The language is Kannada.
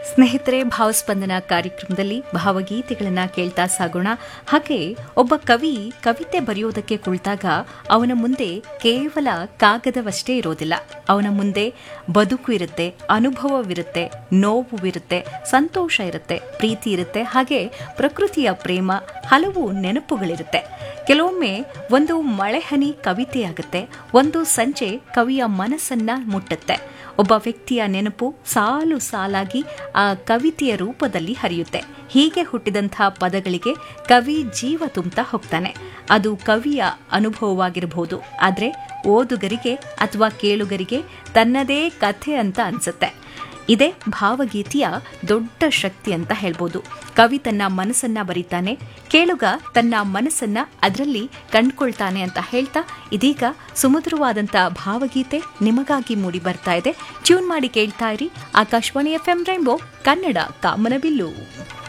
ಸ್ನೇಹಿತರೆ ಭಾವಸ್ಪಂದನ ಕಾರ್ಯಕ್ರಮದಲ್ಲಿ ಭಾವಗೀತೆಗಳನ್ನ ಕೇಳ್ತಾ ಸಾಗೋಣ ಹಾಗೆ ಒಬ್ಬ ಕವಿ ಕವಿತೆ ಬರೆಯೋದಕ್ಕೆ ಕುಳಿತಾಗ ಅವನ ಮುಂದೆ ಕೇವಲ ಕಾಗದವಷ್ಟೇ ಇರೋದಿಲ್ಲ ಅವನ ಮುಂದೆ ಬದುಕು ಇರುತ್ತೆ ಅನುಭವವಿರುತ್ತೆ ನೋವುವಿರುತ್ತೆ ಸಂತೋಷ ಇರುತ್ತೆ ಪ್ರೀತಿ ಇರುತ್ತೆ ಹಾಗೆ ಪ್ರಕೃತಿಯ ಪ್ರೇಮ ಹಲವು ನೆನಪುಗಳಿರುತ್ತೆ ಕೆಲವೊಮ್ಮೆ ಒಂದು ಮಳೆಹನಿ ಕವಿತೆಯಾಗುತ್ತೆ ಒಂದು ಸಂಜೆ ಕವಿಯ ಮನಸ್ಸನ್ನ ಮುಟ್ಟುತ್ತೆ ಒಬ್ಬ ವ್ಯಕ್ತಿಯ ನೆನಪು ಸಾಲು ಸಾಲಾಗಿ ಆ ಕವಿತೆಯ ರೂಪದಲ್ಲಿ ಹರಿಯುತ್ತೆ ಹೀಗೆ ಹುಟ್ಟಿದಂತಹ ಪದಗಳಿಗೆ ಕವಿ ಜೀವ ತುಂಬ್ತಾ ಹೋಗ್ತಾನೆ ಅದು ಕವಿಯ ಅನುಭವವಾಗಿರಬಹುದು ಆದರೆ ಓದುಗರಿಗೆ ಅಥವಾ ಕೇಳುಗರಿಗೆ ತನ್ನದೇ ಕಥೆ ಅಂತ ಅನ್ಸುತ್ತೆ ಇದೇ ಭಾವಗೀತೆಯ ದೊಡ್ಡ ಶಕ್ತಿ ಅಂತ ಹೇಳ್ಬೋದು ಕವಿ ತನ್ನ ಮನಸ್ಸನ್ನ ಬರೀತಾನೆ ಕೇಳುಗ ತನ್ನ ಮನಸ್ಸನ್ನ ಅದರಲ್ಲಿ ಕಂಡ್ಕೊಳ್ತಾನೆ ಅಂತ ಹೇಳ್ತಾ ಇದೀಗ ಸುಮಧುರವಾದಂಥ ಭಾವಗೀತೆ ನಿಮಗಾಗಿ ಮೂಡಿ ಬರ್ತಾ ಇದೆ ಟ್ಯೂನ್ ಮಾಡಿ ಕೇಳ್ತಾ ಇರಿ Akashvani F M rainbow Kannada ಕಾಮನಬಿಲ್ಲು